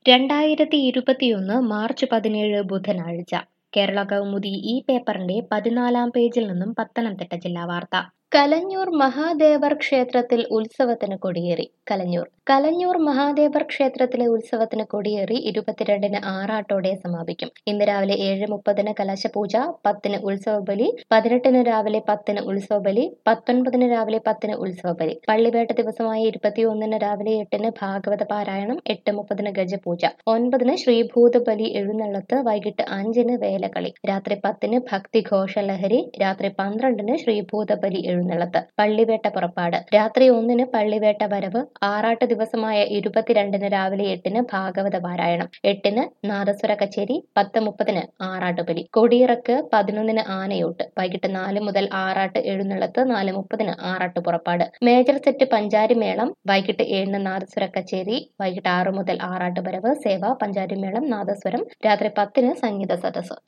രണ്ടായിരത്തി ഇരുപത്തിയൊന്ന് മാർച്ച് പതിനേഴ് ബുധനാഴ്ച കേരള കൗമുദി ഈ പേപ്പറിന്റെ പതിനാലാം പേജിൽ നിന്നും പത്തനംതിട്ട ജില്ലാ വാർത്ത കലഞ്ഞൂർ മഹാദേവർ ക്ഷേത്രത്തിൽ ഉത്സവത്തിന് കൊടിയേറി കലഞ്ഞൂർ കലഞ്ഞൂർ മഹാദേവർ ക്ഷേത്രത്തിലെ ഉത്സവത്തിന് കൊടിയേറി ഇരുപത്തിരണ്ടിന് ആറാട്ടോടെ സമാപിക്കും ഇന്ന് രാവിലെ ഏഴ് മുപ്പതിന് കലശപൂജ പത്തിന് ഉത്സവബലി പതിനെട്ടിന് രാവിലെ പത്തിന് ഉത്സവബലി പത്തൊൻപതിന് രാവിലെ പത്തിന് ഉത്സവബലി പള്ളിവേട്ട ദിവസമായ ഇരുപത്തിയൊന്നിന് രാവിലെ എട്ടിന് ഭാഗവത പാരായണം എട്ട് മുപ്പതിന് ഗജപൂജ ഒൻപതിന് ശ്രീഭൂതബലി എഴുന്നള്ളത്ത് വൈകിട്ട് അഞ്ചിന് വേലകളി രാത്രി പത്തിന് ഭക്തിഘോഷലഹരി രാത്രി പന്ത്രണ്ടിന് ശ്രീഭൂതബലി എഴുന്നള്ളത്ത് പള്ളിവേട്ട പുറപ്പാട് രാത്രി ഒന്നിന് പള്ളിവേട്ട വരവ് ആറാട്ട് ദിവസമായ ഇരുപത്തിരണ്ടിന് രാവിലെ എട്ടിന് ഭാഗവത പാരായണം എട്ടിന് നാദസ്വര കച്ചേരി പത്ത് മുപ്പതിന് ആറാട്ടുബലി കൊടിയിറക്ക് പതിനൊന്നിന് ആനയോട്ട് വൈകിട്ട് നാല് മുതൽ ആറാട്ട് എഴുന്നള്ളത്ത് നാല് മുപ്പതിന് ആറാട്ട് പുറപ്പാട് മേജർ സെറ്റ് പഞ്ചാരി മേളം വൈകിട്ട് ഏഴിന് നാദസ്വര കച്ചേരി വൈകിട്ട് ആറ് മുതൽ ആറാട്ട് വരവ് സേവ പഞ്ചാരി മേളം നാദസ്വരം രാത്രി പത്തിന് സംഗീത സദസ്സ്